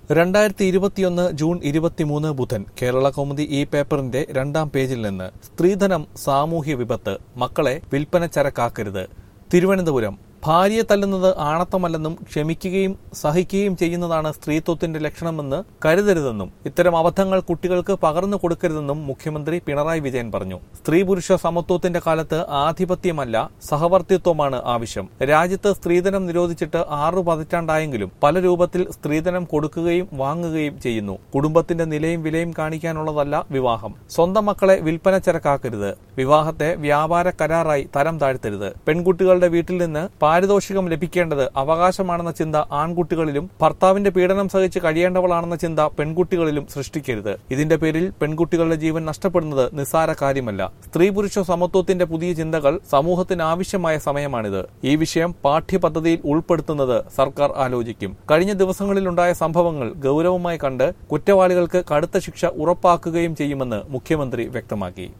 രണ്ടായിരത്തി ഇരുപത്തിയൊന്ന് ജൂൺ ഇരുപത്തിമൂന്ന് ബുധൻ കേരള കൗമുദി ഈ പേപ്പറിന്റെ രണ്ടാം പേജിൽ നിന്ന് സ്ത്രീധനം സാമൂഹ്യ വിപത്ത് മക്കളെ വിൽപ്പന ചരക്കാക്കരുത് തിരുവനന്തപുരം ഭാര്യയെ തല്ലുന്നത് ആണത്തമല്ലെന്നും ക്ഷമിക്കുകയും സഹിക്കുകയും ചെയ്യുന്നതാണ് സ്ത്രീത്വത്തിന്റെ ലക്ഷണമെന്ന് കരുതരുതെന്നും ഇത്തരം അബദ്ധങ്ങൾ കുട്ടികൾക്ക് പകർന്നു കൊടുക്കരുതെന്നും മുഖ്യമന്ത്രി പിണറായി വിജയൻ പറഞ്ഞു സ്ത്രീ പുരുഷ സമത്വത്തിന്റെ കാലത്ത് ആധിപത്യമല്ല സഹവർത്തിത്വമാണ് ആവശ്യം രാജ്യത്ത് സ്ത്രീധനം നിരോധിച്ചിട്ട് ആറു പതിറ്റാണ്ടായെങ്കിലും പല രൂപത്തിൽ സ്ത്രീധനം കൊടുക്കുകയും വാങ്ങുകയും ചെയ്യുന്നു കുടുംബത്തിന്റെ നിലയും വിലയും കാണിക്കാനുള്ളതല്ല വിവാഹം സ്വന്തം മക്കളെ വിൽപ്പന ചരക്കാക്കരുത് വിവാഹത്തെ വ്യാപാര കരാറായി തരം താഴ്ത്തരുത് പെൺകുട്ടികളുടെ വീട്ടിൽ നിന്ന് പാരിതോഷികം ലഭിക്കേണ്ടത് അവകാശമാണെന്ന ചിന്ത ആൺകുട്ടികളിലും ഭർത്താവിന്റെ പീഡനം സഹിച്ച് കഴിയേണ്ടവളാണെന്ന ചിന്ത പെൺകുട്ടികളിലും സൃഷ്ടിക്കരുത് ഇതിന്റെ പേരിൽ പെൺകുട്ടികളുടെ ജീവൻ നഷ്ടപ്പെടുന്നത് നിസ്സാര കാര്യമല്ല സ്ത്രീ പുരുഷ സമത്വത്തിന്റെ പുതിയ ചിന്തകൾ സമൂഹത്തിന് ആവശ്യമായ സമയമാണിത് ഈ വിഷയം പാഠ്യപദ്ധതിയിൽ ഉൾപ്പെടുത്തുന്നത് സർക്കാർ ആലോചിക്കും കഴിഞ്ഞ ദിവസങ്ങളിലുണ്ടായ സംഭവങ്ങൾ ഗൌരവമായി കണ്ട് കുറ്റവാളികൾക്ക് കടുത്ത ശിക്ഷ ഉറപ്പാക്കുകയും ചെയ്യുമെന്ന് മുഖ്യമന്ത്രി വ്യക്തമാക്കി